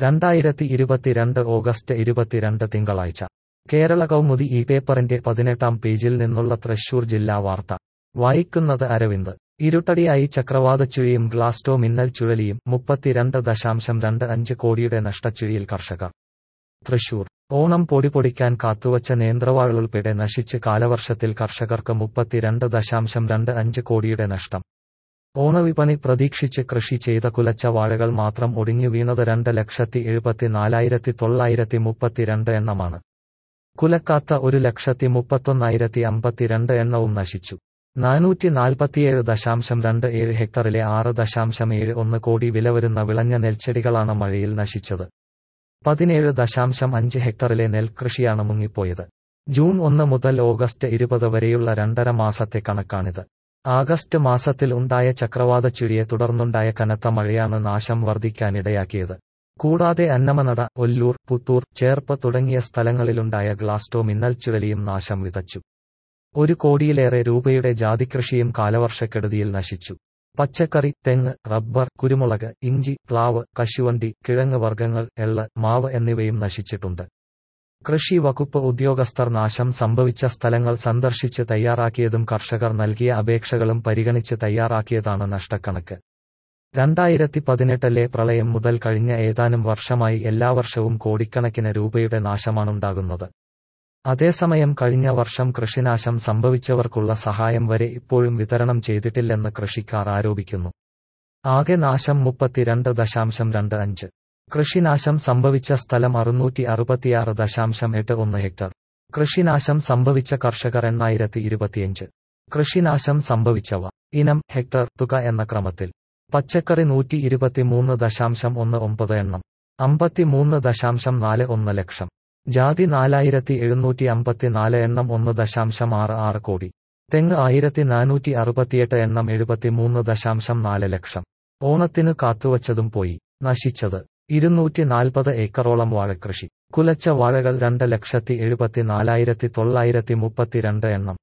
രണ്ടായിരത്തി ഇരുപത്തിരണ്ട് ഓഗസ്റ്റ് ഇരുപത്തിരണ്ട് തിങ്കളാഴ്ച കേരള കൗമുദി ഈ പേപ്പറിന്റെ പതിനെട്ടാം പേജിൽ നിന്നുള്ള തൃശൂർ ജില്ലാ വാർത്ത വായിക്കുന്നത് അരവിന്ദ് ഇരുട്ടടിയായി ചക്രവാതച്ചുഴിയും ഗ്ലാസ്റ്റോ മിന്നൽ ചുഴലിയും മുപ്പത്തിരണ്ട് ദശാംശം രണ്ട് അഞ്ച് കോടിയുടെ നഷ്ടച്ചുഴിയിൽ കർഷകർ തൃശൂർ ഓണം പൊടിപൊടിക്കാൻ കാത്തുവച്ച നേന്ത്രവാഴുൾപ്പെടെ നശിച്ച് കാലവർഷത്തിൽ കർഷകർക്ക് മുപ്പത്തിരണ്ട് ദശാംശം രണ്ട് അഞ്ച് കോടിയുടെ നഷ്ടം ഓണവിപണി പ്രതീക്ഷിച്ച് കൃഷി ചെയ്ത കുലച്ച വാഴകൾ മാത്രം ഒടിഞ്ഞു വീണത് രണ്ട് ലക്ഷത്തി എഴുപത്തിനാലായിരത്തി തൊള്ളായിരത്തി മുപ്പത്തിരണ്ട് എണ്ണമാണ് കുലക്കാത്ത ഒരു ലക്ഷത്തി മുപ്പത്തൊന്നായിരത്തി അമ്പത്തിരണ്ട് എണ്ണവും നശിച്ചു നാനൂറ്റി നാൽപ്പത്തിയേഴ് ദശാംശം രണ്ട് ഏഴ് ഹെക്ടറിലെ ആറ് ദശാംശം ഏഴ് ഒന്ന് കോടി വില വരുന്ന വിളഞ്ഞ നെൽച്ചെടികളാണ് മഴയിൽ നശിച്ചത് പതിനേഴ് ദശാംശം അഞ്ച് ഹെക്ടറിലെ നെൽകൃഷിയാണ് മുങ്ങിപ്പോയത് ജൂൺ ഒന്ന് മുതൽ ഓഗസ്റ്റ് ഇരുപത് വരെയുള്ള രണ്ടര മാസത്തെ കണക്കാണിത് ആഗസ്റ്റ് മാസത്തിൽ ഉണ്ടായ ചക്രവാത ചുഴിയെ തുടർന്നുണ്ടായ കനത്ത മഴയാണ് നാശം വർദ്ധിക്കാനിടയാക്കിയത് കൂടാതെ അന്നമനട ഒല്ലൂർ പുത്തൂർ ചേർപ്പ് തുടങ്ങിയ സ്ഥലങ്ങളിലുണ്ടായ ഗ്ലാസ്റ്റോ മിന്നൽ ചുഴലിയും നാശം വിതച്ചു ഒരു കോടിയിലേറെ രൂപയുടെ ജാതികൃഷിയും കാലവർഷക്കെടുതിയിൽ നശിച്ചു പച്ചക്കറി തെങ്ങ് റബ്ബർ കുരുമുളക് ഇഞ്ചി പ്ലാവ് കശുവണ്ടി കിഴങ്ങ് വർഗ്ഗങ്ങൾ എള്ള് മാവ് എന്നിവയും നശിച്ചിട്ടുണ്ട് കൃഷി വകുപ്പ് ഉദ്യോഗസ്ഥർ നാശം സംഭവിച്ച സ്ഥലങ്ങൾ സന്ദർശിച്ച് തയ്യാറാക്കിയതും കർഷകർ നൽകിയ അപേക്ഷകളും പരിഗണിച്ച് തയ്യാറാക്കിയതാണ് നഷ്ടക്കണക്ക് രണ്ടായിരത്തി പതിനെട്ടിലെ പ്രളയം മുതൽ കഴിഞ്ഞ ഏതാനും വർഷമായി എല്ലാ വർഷവും കോടിക്കണക്കിന് രൂപയുടെ നാശമാണുണ്ടാകുന്നത് അതേസമയം കഴിഞ്ഞ വർഷം കൃഷിനാശം സംഭവിച്ചവർക്കുള്ള സഹായം വരെ ഇപ്പോഴും വിതരണം ചെയ്തിട്ടില്ലെന്ന് കൃഷിക്കാർ ആരോപിക്കുന്നു ആകെ നാശം മുപ്പത്തിരണ്ട് ദശാംശം രണ്ട് അഞ്ച് കൃഷിനാശം സംഭവിച്ച സ്ഥലം അറുന്നൂറ്റി അറുപത്തിയാറ് ദശാംശം എട്ട് ഒന്ന് ഹെക്ടർ കൃഷിനാശം സംഭവിച്ച കർഷകർ എണ്ണായിരത്തി ഇരുപത്തിയഞ്ച് കൃഷിനാശം സംഭവിച്ചവ ഇനം ഹെക്ടർ തുക എന്ന ക്രമത്തിൽ പച്ചക്കറി നൂറ്റി ഇരുപത്തിമൂന്ന് ദശാംശം ഒന്ന് ഒമ്പത് എണ്ണം അമ്പത്തിമൂന്ന് ദശാംശം നാല് ഒന്ന് ലക്ഷം ജാതി നാലായിരത്തി എഴുന്നൂറ്റി അമ്പത്തിനാല് എണ്ണം ഒന്ന് ദശാംശം ആറ് ആറ് കോടി തെങ്ങ് ആയിരത്തി നാനൂറ്റി അറുപത്തിയെട്ട് എണ്ണം എഴുപത്തിമൂന്ന് ദശാംശം നാല് ലക്ഷം ഓണത്തിന് കാത്തുവച്ചതും പോയി നശിച്ചത് ഇരുന്നൂറ്റി നാൽപ്പത് ഏക്കറോളം വാഴക്കൃഷി കുലച്ച വാഴകൾ രണ്ട് ലക്ഷത്തി എഴുപത്തിനാലായിരത്തി തൊള്ളായിരത്തി മുപ്പത്തിരണ്ട് എണ്ണം